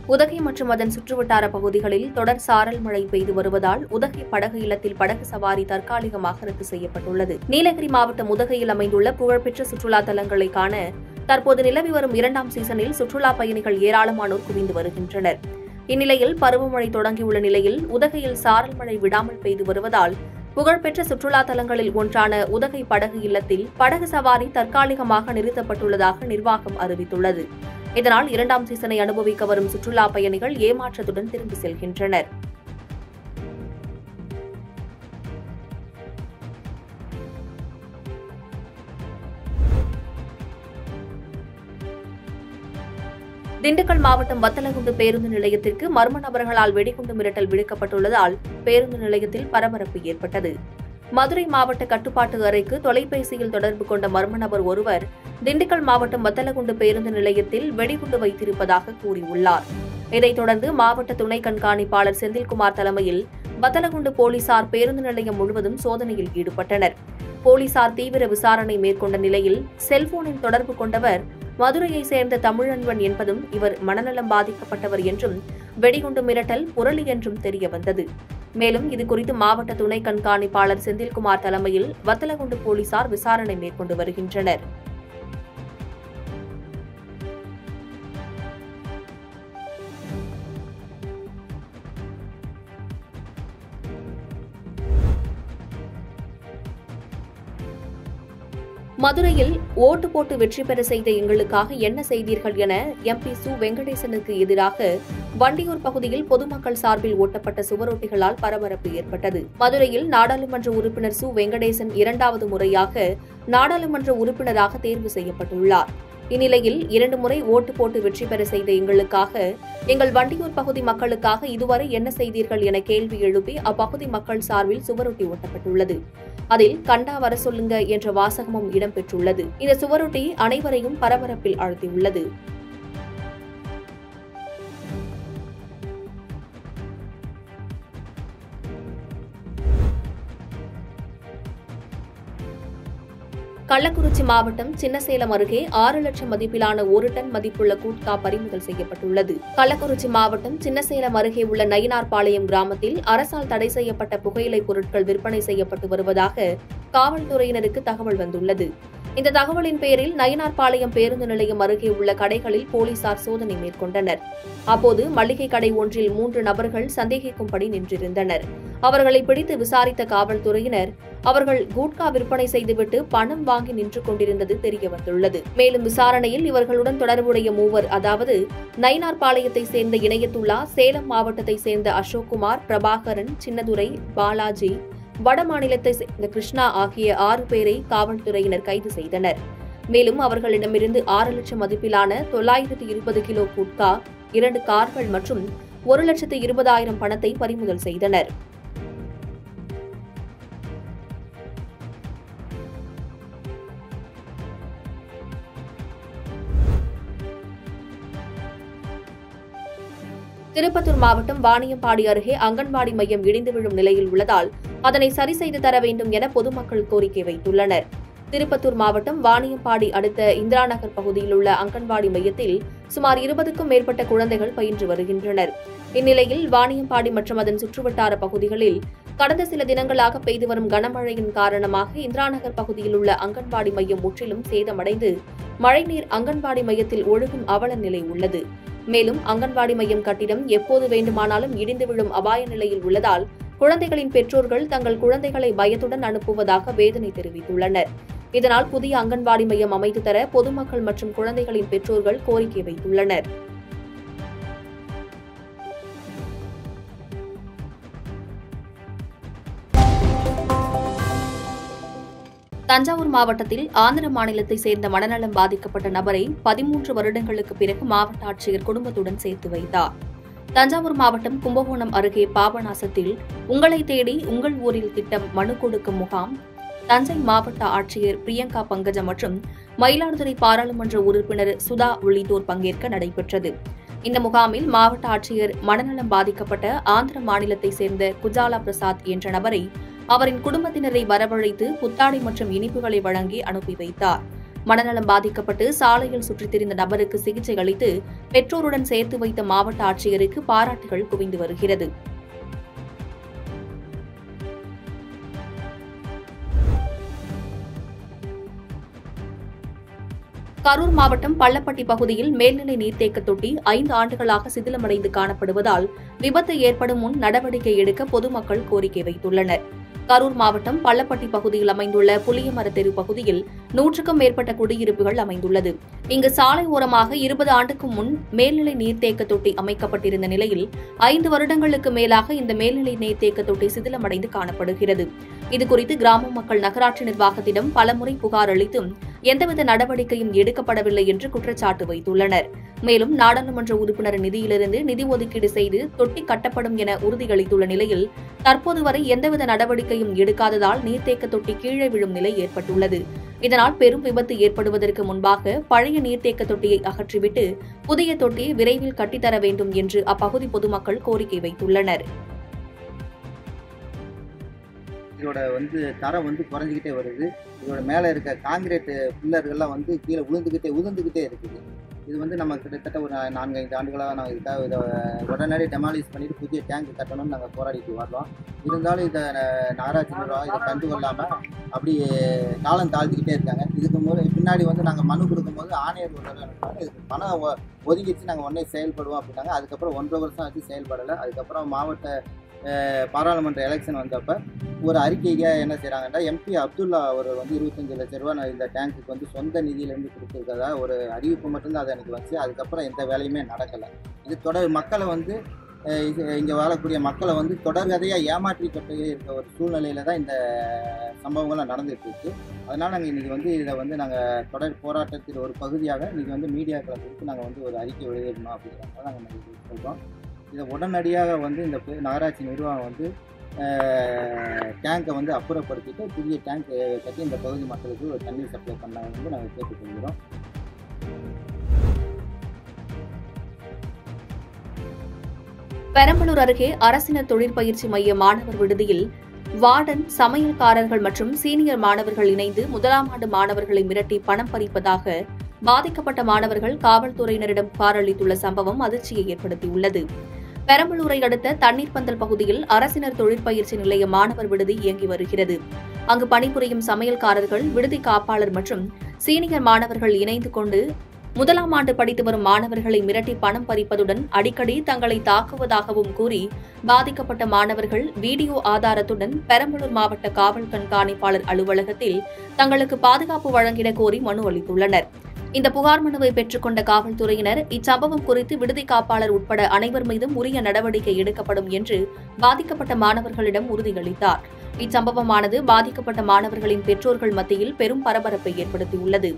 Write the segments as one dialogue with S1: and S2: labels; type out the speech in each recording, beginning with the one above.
S1: உதகை மற்றும் அதன் சுற்றுவட்டார பகுதிகளில் தொடர் சாரல் மழை பெய்து வருவதால் உதகை படகு இல்லத்தில் படகு சவாரி தற்காலிகமாக ரத்து செய்யப்பட்டுள்ளது நீலகிரி மாவட்டம் உதகையில் அமைந்துள்ள புகழ்பெற்ற சுற்றுலா தலங்களை காண தற்போது நிலவி வரும் இரண்டாம் சீசனில் சுற்றுலா பயணிகள் ஏராளமானோர் குவிந்து வருகின்றனர் இந்நிலையில் பருவமழை தொடங்கியுள்ள நிலையில் உதகையில் சாரல் மழை விடாமல் பெய்து வருவதால் புகழ்பெற்ற சுற்றுலா தலங்களில் ஒன்றான உதகை படகு இல்லத்தில் படகு சவாரி தற்காலிகமாக நிறுத்தப்பட்டுள்ளதாக நிர்வாகம் அறிவித்துள்ளது இதனால் இரண்டாம் சீசனை அனுபவிக்க வரும் சுற்றுலா பயணிகள் ஏமாற்றத்துடன் திரும்பி செல்கின்றனர் திண்டுக்கல் மாவட்டம் வத்தலகுண்டு பேருந்து நிலையத்திற்கு மர்ம நபர்களால் வெடிகுண்டு மிரட்டல் விடுக்கப்பட்டுள்ளதால் பேருந்து நிலையத்தில் பரபரப்பு ஏற்பட்டது மதுரை மாவட்ட கட்டுப்பாட்டு அறைக்கு தொலைபேசியில் தொடர்பு கொண்ட மர்ம நபர் ஒருவர் திண்டுக்கல் மாவட்டம் வத்தலகுண்டு பேருந்து நிலையத்தில் வெடிகுண்டு வைத்திருப்பதாக கூறியுள்ளார் இதைத் தொடர்ந்து மாவட்ட துணை கண்காணிப்பாளர் செந்தில்குமார் தலைமையில் வத்தலகுண்டு போலீசார் பேருந்து நிலையம் முழுவதும் சோதனையில் ஈடுபட்டனர் போலீசார் தீவிர விசாரணை மேற்கொண்ட நிலையில் செல்போனில் தொடர்பு கொண்டவர் மதுரையைச் சேர்ந்த தமிழன்பன் என்பதும் இவர் மனநலம் பாதிக்கப்பட்டவர் என்றும் வெடிகுண்டு மிரட்டல் புரளி என்றும் தெரியவந்தது மேலும் இதுகுறித்து மாவட்ட துணை கண்காணிப்பாளர் செந்தில்குமார் தலைமையில் வத்தலகுண்டு போலீசார் விசாரணை மேற்கொண்டு வருகின்றனர் மதுரையில் ஓட்டு போட்டு வெற்றி பெற செய்த எங்களுக்காக என்ன செய்தீர்கள் என எம்பி சு வெங்கடேசனுக்கு எதிராக வண்டியூர் பகுதியில் பொதுமக்கள் சார்பில் ஓட்டப்பட்ட சுவரொட்டிகளால் பரபரப்பு ஏற்பட்டது மதுரையில் நாடாளுமன்ற உறுப்பினர் சு வெங்கடேசன் இரண்டாவது முறையாக நாடாளுமன்ற உறுப்பினராக தேர்வு செய்யப்பட்டுள்ளார் இந்நிலையில் இரண்டு முறை ஓட்டு போட்டு வெற்றி பெற செய்த எங்களுக்காக எங்கள் வண்டியூர் பகுதி மக்களுக்காக இதுவரை என்ன செய்தீர்கள் என கேள்வி எழுப்பி அப்பகுதி மக்கள் சார்பில் சுவரொட்டி ஒட்டப்பட்டுள்ளது அதில் கண்டா வர சொல்லுங்க என்ற வாசகமும் இடம்பெற்றுள்ளது இந்த சுவரொட்டி அனைவரையும் பரபரப்பில் ஆழ்த்தியுள்ளது கள்ளக்குறிச்சி மாவட்டம் சின்னசேலம் அருகே ஆறு லட்சம் மதிப்பிலான ஒரு டன் மதிப்புள்ள கூட்கா பறிமுதல் செய்யப்பட்டுள்ளது கள்ளக்குறிச்சி மாவட்டம் சின்னசேலம் அருகே உள்ள நயினார்பாளையம் கிராமத்தில் அரசால் தடை செய்யப்பட்ட புகையிலை பொருட்கள் விற்பனை செய்யப்பட்டு வருவதாக காவல்துறையினருக்கு தகவல் வந்துள்ளது இந்த தகவலின் பேரில் நயினார்பாளையம் பேருந்து நிலையம் அருகே உள்ள கடைகளில் போலீசார் சோதனை மேற்கொண்டனர் அப்போது மளிகை கடை ஒன்றில் மூன்று நபர்கள் சந்தேகிக்கும்படி நின்றிருந்தனர் அவர்களை பிடித்து விசாரித்த காவல்துறையினர் அவர்கள் கூட்கா விற்பனை செய்துவிட்டு பணம் வாங்கி நின்று கொண்டிருந்தது தெரியவந்துள்ளது மேலும் விசாரணையில் இவர்களுடன் தொடர்புடைய மூவர் அதாவது நயினார்பாளையத்தை சேர்ந்த இணையத்துல்லா சேலம் மாவட்டத்தை சேர்ந்த அசோக்குமார் பிரபாகரன் சின்னதுரை பாலாஜி வட மாநிலத்தை சேர்ந்த கிருஷ்ணா ஆகிய ஆறு பேரை காவல்துறையினர் கைது செய்தனர் மேலும் அவர்களிடமிருந்து ஆறு லட்சம் மதிப்பிலான தொள்ளாயிரத்து இருபது கிலோ குட்கா இரண்டு கார்கள் மற்றும் ஒரு லட்சத்து இருபதாயிரம் பணத்தை பறிமுதல் செய்தனர் திருப்பத்தூர் மாவட்டம் வாணியம்பாடி அருகே அங்கன்வாடி மையம் இடிந்து விழும் நிலையில் உள்ளதால் அதனை சரி செய்து தர வேண்டும் என பொதுமக்கள் கோரிக்கை வைத்துள்ளனர் திருப்பத்தூர் மாவட்டம் வாணியம்பாடி அடுத்த இந்திரா நகர் பகுதியில் உள்ள அங்கன்வாடி மையத்தில் சுமார் இருபதுக்கும் மேற்பட்ட குழந்தைகள் பயின்று வருகின்றனர் இந்நிலையில் வாணியம்பாடி மற்றும் அதன் சுற்றுவட்டார பகுதிகளில் கடந்த சில தினங்களாக பெய்து வரும் கனமழையின் காரணமாக இந்திரா நகர் பகுதியில் உள்ள அங்கன்வாடி மையம் முற்றிலும் சேதமடைந்து மழைநீர் அங்கன்வாடி மையத்தில் ஒழுகும் அவல நிலை உள்ளது மேலும் அங்கன்வாடி மையம் கட்டிடம் எப்போது வேண்டுமானாலும் இடிந்து விழும் அபாய நிலையில் உள்ளதால் குழந்தைகளின் பெற்றோர்கள் தங்கள் குழந்தைகளை பயத்துடன் அனுப்புவதாக வேதனை தெரிவித்துள்ளனர் இதனால் புதிய அங்கன்வாடி மையம் அமைத்து தர பொதுமக்கள் மற்றும் குழந்தைகளின் பெற்றோர்கள் கோரிக்கை வைத்துள்ளனர் தஞ்சாவூர் மாவட்டத்தில் ஆந்திர மாநிலத்தை சேர்ந்த மனநலம் பாதிக்கப்பட்ட நபரை பதிமூன்று வருடங்களுக்கு பிறகு மாவட்ட ஆட்சியர் குடும்பத்துடன் சேர்த்து வைத்தார் தஞ்சாவூர் மாவட்டம் கும்பகோணம் அருகே பாபநாசத்தில் உங்களை தேடி உங்கள் ஊரில் திட்டம் மனு கொடுக்கும் முகாம் தஞ்சை மாவட்ட ஆட்சியர் பிரியங்கா பங்கஜம் மற்றும் மயிலாடுதுறை பாராளுமன்ற உறுப்பினர் சுதா உள்ளிட்டோர் பங்கேற்க நடைபெற்றது இந்த முகாமில் மாவட்ட ஆட்சியர் மனநலம் பாதிக்கப்பட்ட ஆந்திர மாநிலத்தை சேர்ந்த குஜாலா பிரசாத் என்ற நபரை அவரின் குடும்பத்தினரை வரவழைத்து புத்தாடை மற்றும் இனிப்புகளை வழங்கி அனுப்பி வைத்தார் மனநலம் பாதிக்கப்பட்டு சாலையில் சுற்றித் திரிந்த நபருக்கு சிகிச்சை அளித்து பெற்றோருடன் சேர்த்து வைத்த மாவட்ட ஆட்சியருக்கு பாராட்டுகள் குவிந்து வருகிறது கரூர் மாவட்டம் பள்ளப்பட்டி பகுதியில் மேல்நிலை நீர்த்தேக்க தொட்டி ஐந்து ஆண்டுகளாக சிதிலமடைந்து காணப்படுவதால் விபத்து ஏற்படும் முன் நடவடிக்கை எடுக்க பொதுமக்கள் கோரிக்கை வைத்துள்ளனர் கரூர் மாவட்டம் பள்ளப்பட்டி பகுதியில் அமைந்துள்ள புளியமர தெரு பகுதியில் நூற்றுக்கும் மேற்பட்ட குடியிருப்புகள் அமைந்துள்ளது இங்கு சாலை ஓரமாக இருபது ஆண்டுக்கு முன் மேல்நிலை நீர்த்தேக்க தொட்டி அமைக்கப்பட்டிருந்த நிலையில் ஐந்து வருடங்களுக்கு மேலாக இந்த மேல்நிலை நீர்த்தேக்க தொட்டி சிதிலமடைந்து காணப்படுகிறது இதுகுறித்து கிராம மக்கள் நகராட்சி நிர்வாகத்திடம் பலமுறை புகார் அளித்தும் எந்தவித நடவடிக்கையும் எடுக்கப்படவில்லை என்று குற்றச்சாட்டு வைத்துள்ளனர் மேலும் நாடாளுமன்ற உறுப்பினர் நிதியிலிருந்து நிதி ஒதுக்கீடு செய்து தொட்டி கட்டப்படும் என உறுதியளித்துள்ள நிலையில் தற்போது வரை எந்தவித நடவடிக்கையும் எடுக்காததால் நீர்த்தேக்க தொட்டி கீழே விழும் நிலை ஏற்பட்டுள்ளது இதனால் பெரும் விபத்து ஏற்படுவதற்கு முன்பாக பழைய நீர்த்தேக்க தொட்டியை அகற்றிவிட்டு புதிய தொட்டியை விரைவில் கட்டித்தர வேண்டும் என்று அப்பகுதி பொதுமக்கள் கோரிக்கை வைத்துள்ளனர்
S2: இதோட வந்து தரம் வந்து குறைஞ்சிக்கிட்டே வருது இதோட மேலே இருக்க காங்கிரீட் பில்லர்கள்லாம் வந்து கீழே விழுந்துக்கிட்டே உதிர்ந்துக்கிட்டே இருக்குது இது வந்து நம்ம கிட்டத்தட்ட ஒரு நா- நான்கு ஐந்து ஆண்டுகளாக நாங்கள் இதுக்காக இதை உடனடி டெமாலிஷ் பண்ணிட்டு புதிய டேங்க் கட்டணும்னு நாங்கள் போராடிட்டு வர்றோம் இருந்தாலும் இதை ந- நகராட்சி நிர்வாகம் இதை கண்டுகொள்ளாமல் அப்படி காலம் தாழ்த்திக்கிட்டே இருக்காங்க இதுக்கு முறை பின்னாடி வந்து நாங்கள் மனு கொடுக்கும்போது ஆணையர் ஒரு தடவை அனுப்புனாங்க. இதுக்கு பணம் ஒ- ஒதுக்கிச்சு நாங்கள் உடனே செயல்படுவோம் அப்படின்னாங்க அதுக்கப்புறம் ஒன்றரை வருஷம் ஆச்சு செயல்படலை அதுக்கப்புறம் மாவட்ட அஹ், பாராளுமன்ற எலெக்ஷன் வந்தப்போ ஒரு அறிக்கையை என்ன செய்கிறாங்கன்னா எம்பி அப்துல்லா அவர் வந்து இருபத்தஞ்சு லட்ச ரூபா நான் இந்த டேங்க்குக்கு வந்து சொந்த நிதியிலேருந்து கொடுத்துருக்கதா ஒரு அறிவிப்பு மட்டும்தான் அது எனக்கு வந்துச்சு அதுக்கப்புறம் எந்த வேலையுமே நடக்கலை இது தொடர் மக்களை வந்து இங்கே வாழக்கூடிய மக்களை வந்து தொடர்கதையாக ஏமாற்றிக்கிட்டு இருக்க ஒரு சூழ்நிலையில தான் இந்த சம்பவங்கள்லாம் நடந்துட்டு இருக்கு அதனால் நாங்கள் இன்றைக்கி வந்து இதை வந்து நாங்கள் தொடர் போராட்டத்தின் ஒரு பகுதியாக இன்றைக்கி வந்து மீடியாக்களை கொடுத்து நாங்கள் வந்து ஒரு அறிக்கை வெளியிடணும் அப்படிங்கிறத நாங்கள் சொல்கிறோம் இதை உடனடியாக வந்து இந்த பு- நகராட்சி நிர்வாகம் வந்து டேங்கை வந்து அப்புறப்படுத்திட்டு புதிய டேங்க் கட்டி இந்த பகுதி மக்களுக்கு ஒரு தண்ணீர் சப்ளை பண்ண வந்து நாங்கள் கேட்டுக்கொள்கிறோம்
S1: பெரம்பலூர் அருகே அரசினர் தொழிற்பயிற்சி மைய மாணவர் விடுதியில் வார்டன் சமையல்காரர்கள் மற்றும் சீனியர் மாணவர்கள் இணைந்து முதலாம் ஆண்டு மாணவர்களை மிரட்டி பணம் பறிப்பதாக பாதிக்கப்பட்ட மாணவர்கள் காவல்துறையினரிடம் புகார் அளித்துள்ள சம்பவம் அதிர்ச்சியை ஏற்படுத்தியுள்ளது பெரம்பலூரை அடுத்த தண்ணீர் பந்தல் பகுதியில் அரசினர் தொழிற்பயிற்சி நிலைய மாணவர் விடுதி இயங்கி வருகிறது அங்கு பணிபுரியும் சமையல்காரர்கள் விடுதி காப்பாளர் மற்றும் சீனியர் மாணவர்கள் இணைந்து கொண்டு முதலாம் ஆண்டு படித்து வரும் மாணவர்களை மிரட்டி பணம் பறிப்பதுடன் அடிக்கடி தங்களை தாக்குவதாகவும் கூறி பாதிக்கப்பட்ட மாணவர்கள் வீடியோ ஆதாரத்துடன் பெரம்பலூர் மாவட்ட காவல் கண்காணிப்பாளர் அலுவலகத்தில் தங்களுக்கு பாதுகாப்பு வழங்கிட கோரி மனு அளித்துள்ளனர் இந்த புகார் மனுவை பெற்றுக்கொண்ட காவல்துறையினர் இச்சம்பவம் குறித்து விடுதி காப்பாளர் உட்பட அனைவர் மீதும் உரிய நடவடிக்கை எடுக்கப்படும் என்று பாதிக்கப்பட்ட மாணவர்களிடம் உறுதியளித்தார் இச்சம்பவமானது பாதிக்கப்பட்ட மாணவர்களின் பெற்றோர்கள் மத்தியில் பெரும் பரபரப்பை ஏற்படுத்தியுள்ளது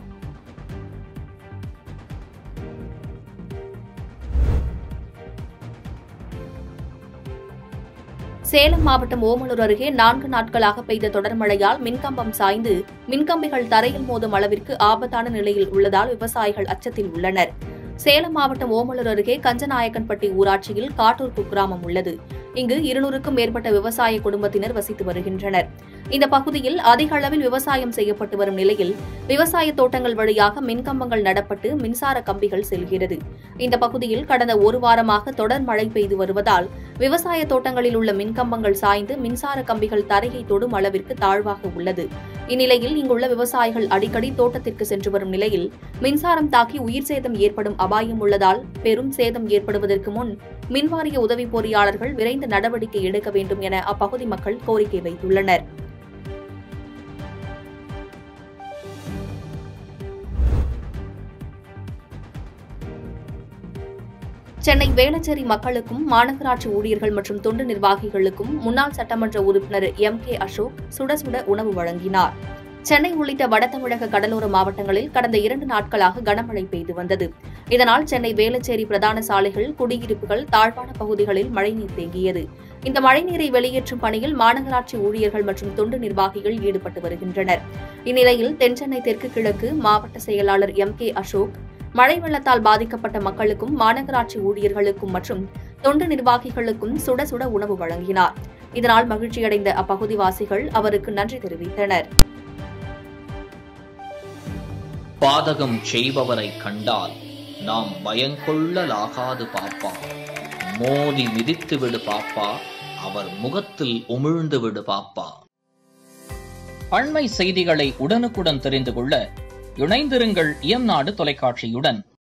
S1: சேலம் மாவட்டம் ஓமலூர் அருகே நான்கு நாட்களாக பெய்த தொடர் மழையால் மின்கம்பம் சாய்ந்து மின்கம்பிகள் தரையில் மோதும் அளவிற்கு ஆபத்தான நிலையில் உள்ளதால் விவசாயிகள் அச்சத்தில் உள்ளனர் சேலம் மாவட்டம் ஓமலூர் அருகே கஞ்சநாயக்கன்பட்டி ஊராட்சியில் காட்டூர் குக்கிராமம் உள்ளது இங்கு இருநூறுக்கும் மேற்பட்ட விவசாய குடும்பத்தினர் வசித்து வருகின்றனர் இந்த பகுதியில் அதிக அளவில் விவசாயம் செய்யப்பட்டு வரும் நிலையில் விவசாய தோட்டங்கள் வழியாக மின்கம்பங்கள் நடப்பட்டு மின்சார கம்பிகள் செல்கிறது இந்த பகுதியில் கடந்த ஒரு வாரமாக தொடர் மழை பெய்து வருவதால் விவசாய தோட்டங்களில் உள்ள மின்கம்பங்கள் சாய்ந்து மின்சார கம்பிகள் தரையை தொடும் அளவிற்கு தாழ்வாக உள்ளது இந்நிலையில் இங்குள்ள விவசாயிகள் அடிக்கடி தோட்டத்திற்கு சென்று வரும் நிலையில் மின்சாரம் தாக்கி உயிர் சேதம் ஏற்படும் அபாயம் உள்ளதால் பெரும் சேதம் ஏற்படுவதற்கு முன் மின்வாரிய உதவி பொறியாளர்கள் விரைந்து நடவடிக்கை எடுக்க வேண்டும் என அப்பகுதி மக்கள் கோரிக்கை வைத்துள்ளனர் சென்னை வேளச்சேரி மக்களுக்கும் மாநகராட்சி ஊழியர்கள் மற்றும் தொண்டு நிர்வாகிகளுக்கும் முன்னாள் சட்டமன்ற உறுப்பினர் எம் கே அசோக் சுட சுட உணவு வழங்கினார் சென்னை உள்ளிட்ட வட தமிழக கடலோர மாவட்டங்களில் கடந்த இரண்டு நாட்களாக கனமழை பெய்து வந்தது இதனால் சென்னை வேளச்சேரி பிரதான சாலைகள் குடியிருப்புகள் தாழ்வான பகுதிகளில் மழைநீர் தேங்கியது இந்த மழைநீரை வெளியேற்றும் பணியில் மாநகராட்சி ஊழியர்கள் மற்றும் தொண்டு நிர்வாகிகள் ஈடுபட்டு வருகின்றனர் இந்நிலையில் தென்சென்னை தெற்கு கிழக்கு மாவட்ட செயலாளர் எம் கே அசோக் மழை வெள்ளத்தால் பாதிக்கப்பட்ட மக்களுக்கும் மாநகராட்சி ஊழியர்களுக்கும் மற்றும் தொண்டு நிர்வாகிகளுக்கும் சுட சுட உணவு வழங்கினார் இதனால் மகிழ்ச்சியடைந்த அப்பகுதிவாசிகள் அவருக்கு நன்றி தெரிவித்தனர்
S3: பாதகம் செய்பவரை கண்டால் நாம் பயங்கொள்ளலாகாது பாப்பா மோதி மிதித்து விடு பாப்பா அவர் முகத்தில் உமிழ்ந்து விடு பாப்பா அண்மை செய்திகளை உடனுக்குடன் தெரிந்து கொள்ள இணைந்திருங்கள் இயம்நாடு தொலைக்காட்சியுடன்